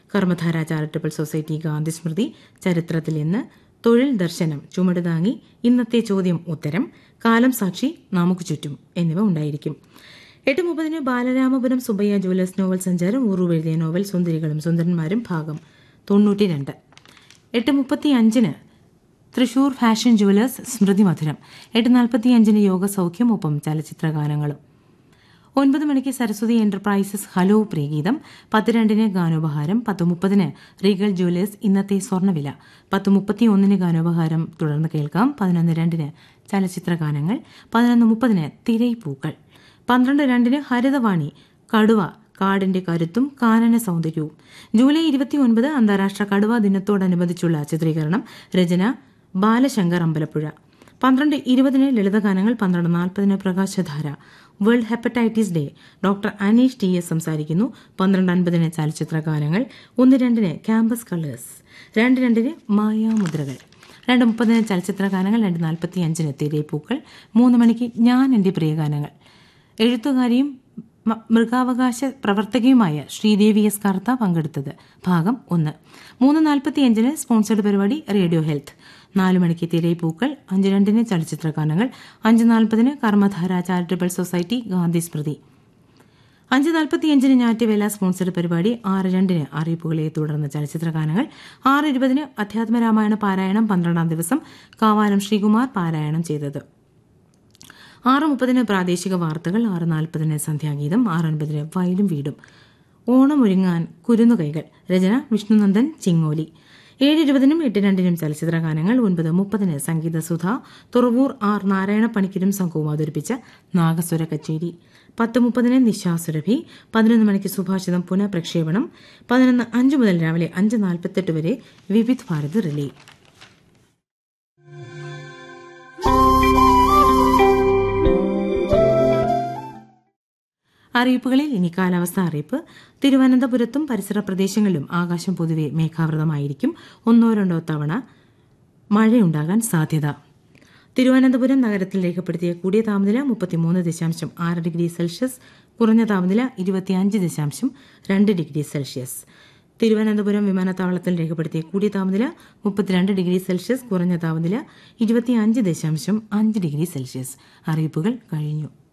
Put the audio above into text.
കർമ്മധാര charitable society Gandhi Smriti ചരിത്രത്തിൽ ഇന്ന് തൊഴിൽ ദർശനം ചുമട് താങ്ങി ഇന്നത്തെ ചോദ്യം ഉത്തരം കാലം സാക്ഷി നമുക്ക് ചുറ്റും എന്നിവ ഉണ്ടായിരിക്കും എട്ട് മുപ്പതിന് ബാലരാമപുരം സുബയ്യ ജുവലേഴ്സ് നോവൽ സഞ്ചാരം ഉറു എഴുതിയ നോവൽ സുന്ദരികളും സുന്ദരന്മാരും ഭാഗം തൊണ്ണൂറ്റി രണ്ട് എട്ട് മുപ്പത്തി അഞ്ചിന് തൃശൂർ ഫാഷൻ ജുവലേഴ്സ് സ്മൃതി മധുരം എട്ട് നാൽപ്പത്തി അഞ്ചിന് യോഗ സൗഖ്യം ഒപ്പം ചലച്ചിത്ര ഗാനങ്ങളും ഒൻപത് മണിക്ക് സരസ്വതി എന്റർപ്രൈസസ് ഹലോ പ്രിയഗീതം പത്ത് രണ്ടിന് ഗാനോപഹാരം പത്ത് മുപ്പതിന് റീഗൽ ജുവലേഴ്സ് ഇന്നത്തെ സ്വർണ്ണവില പത്ത് മുപ്പത്തി ഒന്നിന് ഗാനോപഹാരം തുടർന്ന് കേൾക്കാം പതിനൊന്ന് രണ്ടിന് ചലച്ചിത്ര ഗാനങ്ങൾ പതിനൊന്ന് മുപ്പതിന് തിരൈപ്പൂക്കൾ പന്ത്രണ്ട് രണ്ടിന് ഹരിതവാണി കടുവ കാടിന്റെ കരുത്തും കാനന സൗന്ദര്യവും ജൂലൈ ഇരുപത്തിയൊൻപത് അന്താരാഷ്ട്ര കടുവ ദിനത്തോടനുബന്ധിച്ചുള്ള ചിത്രീകരണം രചന ബാലശങ്കർ അമ്പലപ്പുഴ പന്ത്രണ്ട് ഇരുപതിന് ലളിതഗാനങ്ങൾ പന്ത്രണ്ട് നാൽപ്പതിന് Prakashadhara world hepatitis day doctor Aneesh T S സംസാരിക്കുന്നു പന്ത്രണ്ട് അൻപതിന് ചലച്ചിത്ര ഗാനങ്ങൾ ഒന്ന് രണ്ടിന് ക്യാമ്പസ് കളേഴ്സ് രണ്ട് രണ്ടിന് മായാമുദ്രകൾ രണ്ട് മുപ്പതിന് ചലച്ചിത്ര ഗാനങ്ങൾ രണ്ട് നാൽപ്പത്തി അഞ്ചിന് തിരേപ്പൂക്കൾ മൂന്ന് മണിക്ക് ഞാൻ എൻ്റെ പ്രിയഗാനങ്ങൾ എഴുത്തുകാരിയും മ- മൃഗാവകാശ പ്രവർത്തകയുമായ ശ്രീദേവി എസ് കർത്ത പങ്കെടുത്തത് ഭാഗം ഒന്ന് മൂന്ന് നാൽപ്പത്തി അഞ്ചിന് സ്പോൺസർഡ് പരിപാടി റേഡിയോ ഹെൽത്ത് നാല് മണിക്ക് തിരയിപ്പൂക്കൾ അഞ്ച് രണ്ടിന് ചലച്ചിത്ര ഗാനങ്ങൾ അഞ്ച് നാൽപ്പതിന് കർമ്മധാര ചാരിറ്റബിൾ സൊസൈറ്റി ഗാന്ധി സ്മൃതി അഞ്ച് നാൽപ്പത്തിയഞ്ചിന് ഞാറ്റുവേല സ്പോൺസർഡ് പരിപാടി ആറ് രണ്ടിന് അറിയിപ്പുകളെ തുടർന്ന് ചലച്ചിത്ര ഗാനങ്ങൾ ആറ് ഇരുപതിന് അധ്യാത്മരാമായണ പാരായണം പന്ത്രണ്ടാം ദിവസം കാവാലം ശ്രീകുമാർ പാരായണം ചെയ്തത് ആറ് മുപ്പതിന് പ്രാദേശിക വാർത്തകൾ ആറ് നാൽപ്പതിന് സന്ധ്യാഗീതം ആറ് അൻപതിന് വയലും വീടും ഓണമൊരുങ്ങാൻ കുരുന്നുകൈകൾ രചന വിഷ്ണുനന്ദൻ ചിങ്ങോലി ഏഴ് ഇരുപതിനും എട്ട് രണ്ടിനും ചലച്ചിത്ര ഗാനങ്ങൾ ഒൻപത് മുപ്പതിന് സംഗീതസുധ തുറവൂർ ആർ നാരായണ പണിക്കരും സംഘവും അവതരിപ്പിച്ച നാഗസ്വര കച്ചേരി പത്ത് മുപ്പതിന് നിശാസുരഭി പതിനൊന്ന് മണിക്ക് സുഭാഷിതം പുനഃപ്രക്ഷേപണം പതിനൊന്ന് അഞ്ച് മുതൽ രാവിലെ അഞ്ച് നാൽപ്പത്തെട്ട് വരെ വിവിധ് ഭാരത് റിലേ അറിയിപ്പുകളിൽ ഇനി കാലാവസ്ഥ അറിയിപ്പ് തിരുവനന്തപുരത്തും പരിസര പ്രദേശങ്ങളിലും ആകാശം പൊതുവെ മേഘാവൃതമായിരിക്കും ഒന്നോ രണ്ടോ തവണ മഴയുണ്ടാകാൻ സാധ്യത തിരുവനന്തപുരം നഗരത്തിൽ രേഖപ്പെടുത്തിയ കൂടിയ താപനില മുപ്പത്തിമൂന്ന് ദശാംശം ആറ് ഡിഗ്രി സെൽഷ്യസ് കുറഞ്ഞ താപനില ഇരുപത്തിയഞ്ച് ദശാംശം രണ്ട് ഡിഗ്രി സെൽഷ്യസ് തിരുവനന്തപുരം വിമാനത്താവളത്തിൽ രേഖപ്പെടുത്തിയ കൂടിയ താപനില മുപ്പത്തിരണ്ട് ഡിഗ്രി സെൽഷ്യസ് കുറഞ്ഞ താപനില ഇരുപത്തിയഞ്ച് ദശാംശം അഞ്ച് ഡിഗ്രി സെൽഷ്യസ് അറിയിപ്പുകൾ കഴിഞ്ഞു